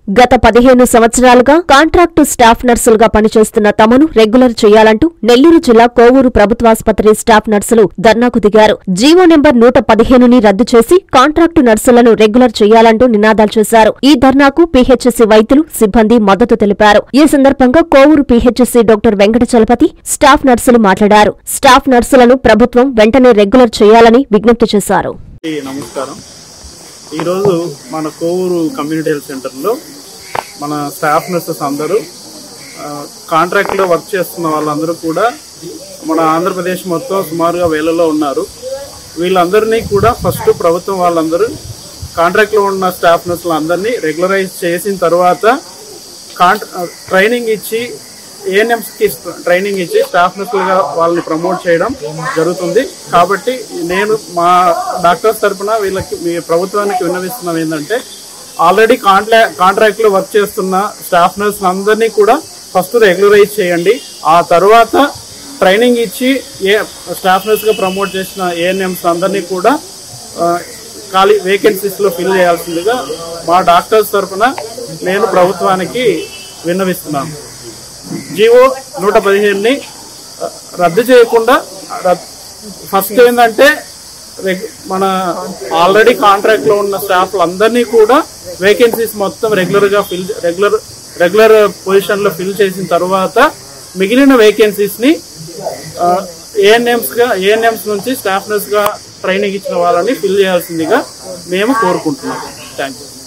గత పదిహేను సంవత్సరాలుగా కాంట్రాక్టు స్టాఫ్ నర్సులుగా పనిచేస్తున్న తమను రెగ్యులర్ చేయాలంటూ నెల్లూరు జిల్లా కోవూరు ప్రభుత్వాసుపత్రి స్టాఫ్ నర్సులు ధర్నాకు దిగారు జీవో నెంబర్ నూట పదిహేనుని రద్దు చేసి కాంట్రాక్టు నర్సులను రెగ్యులర్ చేయాలంటూ నినాదాలు చేశారు ఈ ధర్నాకు పీహెచ్ఎస్సీ వైద్యులు సిబ్బంది మద్దతు తెలిపారు ఈ సందర్భంగా Kovur PHSC doctor Venkata Chalapathi staff నర్సులు మాట్లాడారు స్టాఫ్ నర్సులను ప్రభుత్వం వెంటనే రెగ్యులర్ చేయాలని విజ్ఞప్తి చేశారు ఈ నమస్కారం ఈరోజు మన కోవూరు కమ్యూనిటీ హెల్త్ సెంటర్లో మన స్టాఫ్ నర్సెస్ అందరూ ఆ, కాంట్రాక్ట్లో వర్క్ చేస్తున్న వాళ్ళందరూ కూడా మన ఆంధ్రప్రదేశ్ మొత్తం సుమారుగా వేలలో ఉన్నారు వీళ్ళందరినీ కూడా ఫస్ట్ ప్రభుత్వం వాళ్ళందరూ కాంట్రాక్ట్లో ఉన్న స్టాఫ్ నర్సులు అందరినీ రెగ్యులరైజ్ చేసిన తర్వాత కాంట్రా ట్రైనింగ్ ఇచ్చి ఏఎన్ఎంస్కి ట్రైనింగ్ ఇచ్చి స్టాఫ్ నర్సులుగా వాళ్ళని ప్రమోట్ చేయడం జరుగుతుంది కాబట్టి నేను మా డాక్టర్స్ తరపున వీళ్ళకి మీ ప్రభుత్వానికి విన్నవిస్తున్నాం ఏంటంటే ఆల్రెడీ కాంట్రా కాంట్రాక్ట్లో వర్క్ చేస్తున్న స్టాఫ్ నర్సులు అందరినీ కూడా ఫస్ట్ రెగ్యులరైజ్ చేయండి ఆ తర్వాత ట్రైనింగ్ ఇచ్చి ఏ స్టాఫ్ నర్స్గా ప్రమోట్ చేసిన ఏఎన్ఎంస్ అందరినీ కూడా ఆ, ఖాళీ వేకెన్సీస్లో ఫిల్ చేయాల్సిందిగా మా డాక్టర్స్ తరపున నేను ప్రభుత్వానికి విన్నవిస్తున్నాను జీవో నూట పదిహేనుని ఆ, రద్దు చేయకుండా రద్- ఫస్ట్ ఏంటంటే రెగ్- మన ఆల్రెడీ కాంట్రాక్ట్ లో ఉన్న స్టాఫ్ అందరినీ కూడా వేకెన్సీస్ మొత్తం రెగ్యులర్ గా ఫిల్ రెగ్యులర్ రెగ్యులర్ పొజిషన్ లో ఫిల్ చేసిన తర్వాత మిగిలిన వేకెన్సీస్ ని ఏఎన్ఎంస్ గా ఏఎన్ఎంస్ నుంచి స్టాఫ్ నర్స్ గా ట్రైనింగ్ ఇచ్చిన వాళ్ళని ఫిల్ చేయాల్సిందిగా మేము కోరుకుంటున్నాం థ్యాంక్ యూ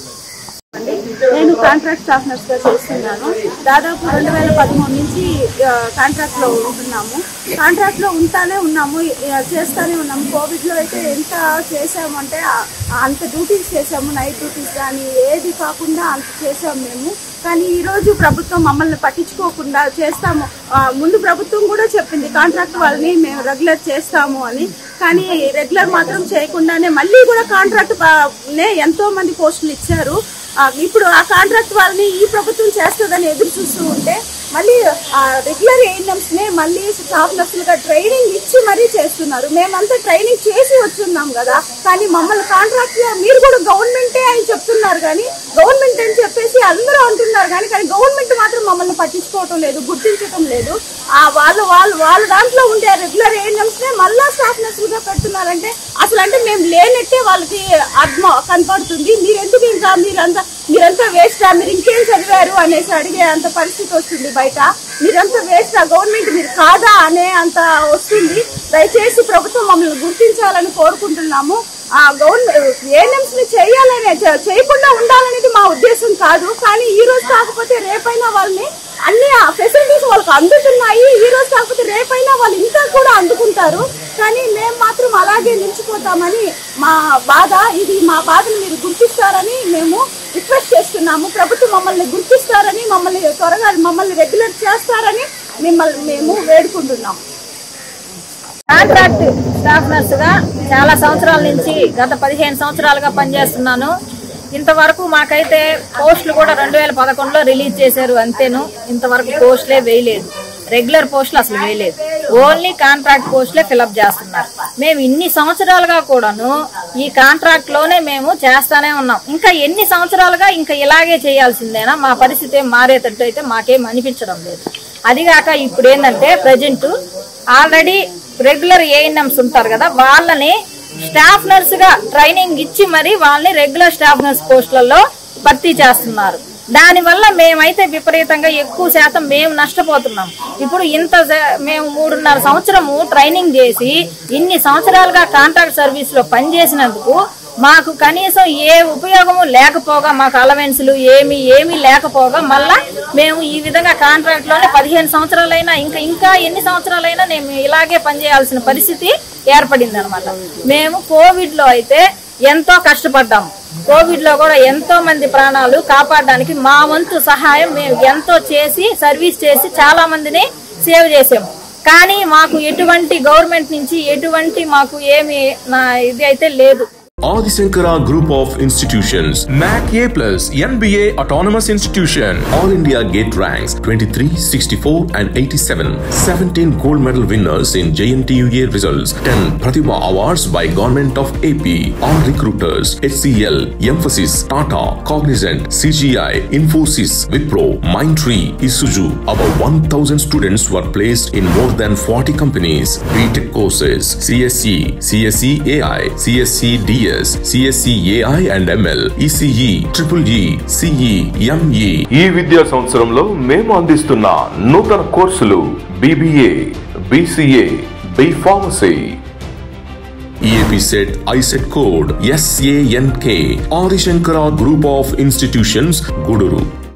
నేను కాంట్రాక్ట్ స్టాఫ్ నర్స్ గా చేస్తున్నాను దాదాపు రెండు వేల పదమూడు నుంచి ఆ, కాంట్రాక్ట్ లో ఉంటున్నాము కాంట్రాక్ట్ లో ఉంటానే ఉన్నాము ఆ, చేస్తానే ఉన్నాము కోవిడ్ లో అయితే ఎంత చేసాము అంటే ఆ, అంత డ్యూటీస్ చేసాము నైట్ డ్యూటీస్ కానీ ఏది కాకుండా అంత చేసాము మేము కానీ ఈ రోజు ప్రభుత్వం మమ్మల్ని పట్టించుకోకుండా చేస్తాము ఆ, ముందు ప్రభుత్వం కూడా చెప్పింది కాంట్రాక్ట్ వాళ్ళని మేము రెగ్యులర్ చేస్తాము అని కానీ రెగ్యులర్ మాత్రం చేయకుండానే మళ్ళీ కూడా కాంట్రాక్ట్ నే ఎంతో మంది పోస్టులు ఇచ్చారు ఆ, ఇప్పుడు ఆ కాంట్రాక్ట్ వాళ్ళని ఈ ప్రభుత్వం చేస్తుందని ఎదురు చూస్తూ ఉంటే మళ్ళీ రెగ్యులర్ ఏఎన్ఎంస్ నే మళ్ళీ స్టాఫ్ నర్సులుగా ట్రైనింగ్ ఇచ్చి మరీ చేస్తున్నారు మేమంతా ట్రైనింగ్ చేసి వచ్చున్నాం కదా కానీ మమ్మల్ని కాంట్రాక్ట్ మీరు కూడా గవర్నమెంటే అని చెప్తున్నారు కానీ గవర్నమెంట్ అని చెప్పేసి అందరూ అంటున్నారు కానీ కానీ గవర్నమెంట్ మాత్రం మమ్మల్ని పట్టించుకోవటం లేదు గుర్తించడం లేదు ఆ వాళ్ళు వాళ్ళు వాళ్ళ దాంట్లో ఉండే రెగ్యులర్ ఏఎన్ఎంస్ నే మళ్ళా స్టాఫ్ నర్సులుగా పెడుతున్నారంటే అసలు అంటే మేము లేనట్టే వాళ్ళకి అర్థం కనపడుతుంది మీరు ఎందుకు ఇంకా మీరంతా మీరంతా వేస్టా మీరు ఇంకేం చదివారు అనేసి అడిగే అంత పరిస్థితి వస్తుంది బయట మీరంతా వేస్టా గవర్నమెంట్ మీరు కాదా అనే అంత వస్తుంది దయచేసి ప్రభుత్వం మమ్మల్ని గుర్తించాలని కోరుకుంటున్నాము ఆ గవర్నమెంట్ ఏఎన్ఎంస్ ని చేయాలనే చే- చేయకుండా ఉండాలనేది మా ఉద్దేశం కాదు కానీ ఈ రోజు కాకపోతే రేపైనా వాళ్ళని అన్ని ఫెసిలిటీస్ వాళ్ళకి అందుతున్నాయి ఈ రోజు కాకపోతే రేపైనా వాళ్ళు ఇంకా కూడా అందుకుంటారు కానీ మేము మాత్రం అలాగే నిలిచిపోతామని మా బాధ ఇది మా బాధను మీరు గుర్తిస్తారని మేము రిక్వెస్ట్ చేస్తున్నాము ప్రభుత్వం మమ్మల్ని గుర్తిస్తారని మమ్మల్ని త్వరగా మమ్మల్ని రెగ్యులర్ చేస్తారని మిమ్మల్ని మేము వేడుకుంటున్నాం కాంట్రాక్ట్ స్టాఫ్ నర్స్ గా చాలా సంవత్సరాల నుంచి గత పదిహేను సంవత్సరాలుగా పనిచేస్తున్నాను ఇంతవరకు మాకైతే పోస్టులు కూడా రెండు వేల పదకొండులో రిలీజ్ చేశారు అంతేను ఇంతవరకు పోస్టులే వేయలేదు రెగ్యులర్ పోస్టులు అసలు వేయలేదు ఓన్లీ కాంట్రాక్ట్ పోస్టులే ఫిలప్ చేస్తున్నారు మేము ఇన్ని సంవత్సరాలుగా కూడాను ఈ కాంట్రాక్ట్ లోనే మేము చేస్తానే ఉన్నాం ఇంకా ఎన్ని సంవత్సరాలుగా ఇంకా ఇలాగే చేయాల్సిందేనా మా పరిస్థితి ఏం మారేటట్టు అయితే మాకేం అనిపించడం లేదు అదిగాక ఇప్పుడు ఏంటంటే ప్రజెంట్ ఆల్రెడీ రెగ్యులర్ ఏఎన్ఎంస్ ఉంటారు కదా వాళ్ళని స్టాఫ్ నర్స్ గా ట్రైనింగ్ ఇచ్చి మరి వాళ్ళని రెగ్యులర్ స్టాఫ్ నర్స్ పోస్టులలో భర్తీ చేస్తున్నారు దానివల్ల మేమైతే విపరీతంగా ఎక్కువ శాతం మేము నష్టపోతున్నాం ఇప్పుడు ఇంత సే- మేము మూడున్నర సంవత్సరము ట్రైనింగ్ చేసి ఇన్ని సంవత్సరాలుగా కాంట్రాక్ట్ సర్వీస్ లో పనిచేసినందుకు మాకు కనీసం ఏ ఉపయోగము లేకపోగా మాకు అలవెన్సులు ఏమి ఏమీ లేకపోగా మళ్ళా మేము ఈ విధంగా కాంట్రాక్ట్ లోనే పదిహేను సంవత్సరాలైనా ఇంకా ఇంకా ఎన్ని సంవత్సరాలైనా మేము ఇలాగే పనిచేయాల్సిన పరిస్థితి ఏర్పడింది అనమాట మేము కోవిడ్ లో అయితే ఎంతో కష్టపడ్డాము కోవిడ్ లో కూడా ఎంతో మంది ప్రాణాలు కాపాడడానికి మా వంతు సహాయం మేము ఎంతో చేసి సర్వీస్ చేసి చాలా మందిని సేవ్ చేసాము కానీ మాకు ఎటువంటి గవర్నమెంట్ నుంచి ఎటువంటి మాకు ఏమి నా ఇది అయితే లేదు Adi Group of Institutions. MAC A plus MBA Autonomous Institution. All India Gate ranks 23, 64 and 87. 17 gold medal winners in JNTUA results. 10 Pratibha Awards by Government of AP. All recruiters HCL, Emphasis, Tata, Cognizant, CGI, Infosys, Wipro, Mindtree, Isuzu. About 1000 students were placed in more than 40 companies. BTech courses CSE, CSE AI, CSE DS, CSE AI and ML, ECE, Triple E, CE, ME. ఈ విద్యా సంవత్సరంలో మేము అందిస్తున్న నూతన కోర్సులు BBA BCA B pharmacy EAP set ISET code SANK Adi Shankara Group of Institutions Guduru